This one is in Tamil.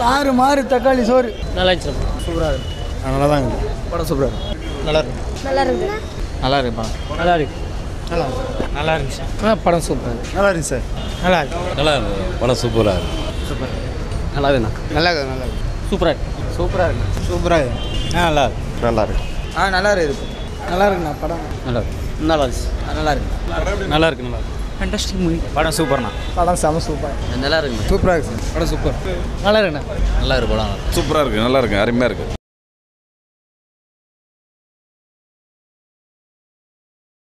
தாறு மாறு தக்காளி சோறு நல்லா இருந்துச்சு சூப்பராக இருக்கு நல்லா தான் இருக்குது படம் சூப்பராக இருக்கு நல்லா இருக்கு நல்லா இருக்கு நல்லா இருக்கு படம் நல்லா இருக்கு நல்லா நல்லா இருந்துச்சு ஆ படம் சூப்பராக இருக்கு நல்லா இருக்கு சார் நல்லா இருக்கு நல்லா இருக்கு படம் சூப்பராக இருக்கு நல்லா இருக்குண்ணா நல்லா இருக்கு நல்லா இருக்கு சூப்பராக இருக்கு சூப்பராக இருக்கு சூப்பராக இருக்கு ஆ நல்லா இருக்கு நல்லா இருக்கு ஆ நல்லா இருக்கு நல்லா இருக்குண்ணா படம் நல்லா இருக்கு நல்லா இருந்துச்சு நல்லா இருக்கு நல்லா இருக்கு நல்லா இருக்கு ஃபேண்டாஸ்டிக் மூவி படம் சூப்பர்ண்ணா படம் செம சூப்பர் நல்லா இருக்குண்ணா சூப்பராக இருக்கு சார் படம் சூப்பர் நல்லா இருக்குண்ணா நல்லா இருக்கு படம் சூப்பராக இருக்குது நல்லா இருக்கு அருமையாக இருக்குது